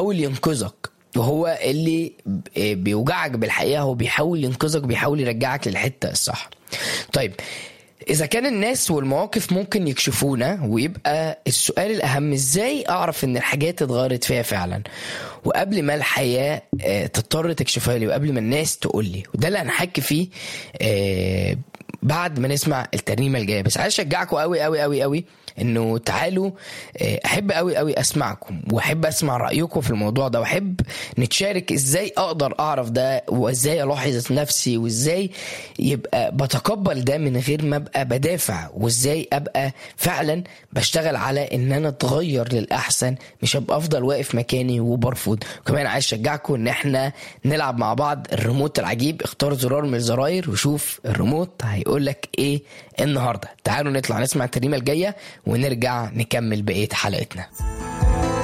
بيحاول ينقذك وهو اللي بيوجعك بالحقيقه هو بيحاول ينقذك بيحاول يرجعك للحته الصح طيب اذا كان الناس والمواقف ممكن يكشفونا ويبقى السؤال الاهم ازاي اعرف ان الحاجات اتغيرت فيها فعلا وقبل ما الحياه آه، تضطر تكشفها لي وقبل ما الناس تقول لي وده اللي هنحكي فيه آه، بعد ما نسمع الترنيمه الجايه بس عايز اشجعكم قوي قوي قوي قوي انه تعالوا آه، احب قوي قوي اسمعكم واحب اسمع رايكم في الموضوع ده واحب نتشارك ازاي اقدر اعرف ده وازاي الاحظ نفسي وازاي يبقى بتقبل ده من غير ما ابقى بدافع وازاي ابقى فعلا بشتغل على ان انا اتغير للاحسن مش ابقى افضل واقف مكاني وبرفض كمان عايز اشجعكم ان احنا نلعب مع بعض الريموت العجيب اختار زرار من الزراير وشوف الريموت هيقول لك ايه النهارده تعالوا نطلع نسمع الترنيمه الجايه ونرجع نكمل بقيه حلقتنا